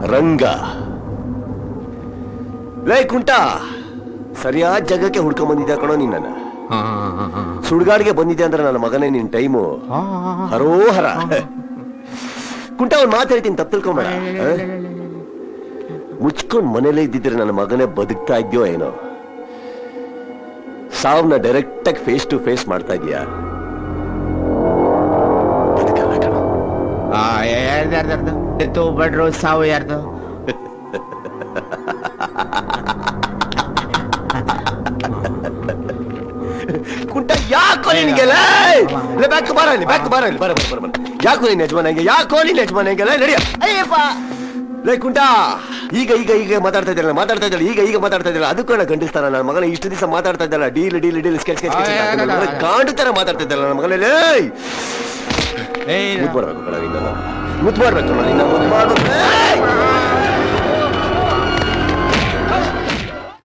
ರಂಗ ಲೇ ಕುಂಟ ಸರಿಯಾದ ಜಾಗಕ್ಕೆ ಹುಡ್ಕೊಂಡ್ ಬಂದಿದ್ದೆ ಕಣೋ ನಿನ್ನ ಸುಡ್ಗಾಡ್ಗೆ ಬಂದಿದ್ದೆ ಅಂದ್ರೆ ನನ್ನ ಮಗನೇ ನಿನ್ ಟೈಮು ಹರೋಹರ ಕುಂಟ ಒಂದ್ ಮಾತು ಹೇಳ್ತೀನಿ ತಪ್ಪು ತಿಳ್ಕೊಂಬೇಡ ಆ? ಮುಚ್ಕೊಂಡ್ ಮನೇಲೇ ಇದ್ದಿದ್ರೆ ನನ್ನ ಮಗನೇ ಬದುಕ್ತಾ ಇದ್ಯೋ ಏನೋ ಸಾವ್ನ ಡೈರೆಕ್ಟ್ ಆಗಿ ಫೇಸ್ ಟು ಫೇಸ್ ಮಾಡ್ತಾ ಇದೀಯಾ ಬದುಕಲ್ಲ ಕಣೋ ಯಾರ್ದು ಯಾರ್ದು ಎತ್ತು ಬಡ್ರು ಸಾವು ಯಾರ್ದು ಕುಂಟ ಯಾಕೋ ನಿನಗೆ ಲೇ? ಲೇ, ಬ್ಯಾಕ್ ಬಾರ ಇಲ್ಲಿ ಬ್ಯಾಕ್ ಬಾರ ಇಲ್ಲಿ ಬರ ಬರ ಬರ ಬರ ಯಾಕೋ ನೀನ್ ಯಜಮಾನಂಗೆ ಯಾಕೋ ನೀನ್ ಯಜಮಾನಂಗೆ ಲೇ, ನಡಿಯ ಅಯ್ಯಪ್ಪ ಲೇ ಕುಂಟ ಈಗ ಈಗ ಈಗ ಮಾತಾಡ್ತಾ ಇದ್ದಲ್ಲ ಮಾತಾಡ್ತಾ ಇದ್ದಲ್ಲ ಈಗ ಈಗ ಮಾತಾಡ್ತಾ ಇದ್ದಲ್ಲ ಅದಕ್ಕೂ ನಾನು ಗಂಡಿಸ್ತಾನ ನನ್ನ ಮಗನ ಇಷ್ಟು ದಿವಸ ಮಾತಾಡ್ತಾ ಇದ್ದಲ್ಲ deal deal deal sketch sketch ಆ, ಆ, ಆ, ಆ. ಕಾಂಡು ತರ ಮಾತಾಡ್ತಾ ಇದ್ದಲ್ಲ ನನ್ನ ಮಗನೇ ಲೇ ಏಯ್ ಮುದ್ದು ಮಾಡ್ಬೇಕು ಕಣ ನಿನ್ನ ಮುದ್ದು ಮಾಡ್ಬೇಕು ಕಣ ನಿನ್ನ ಮುದ್ದು ಮಾಡ್ಬೇಕು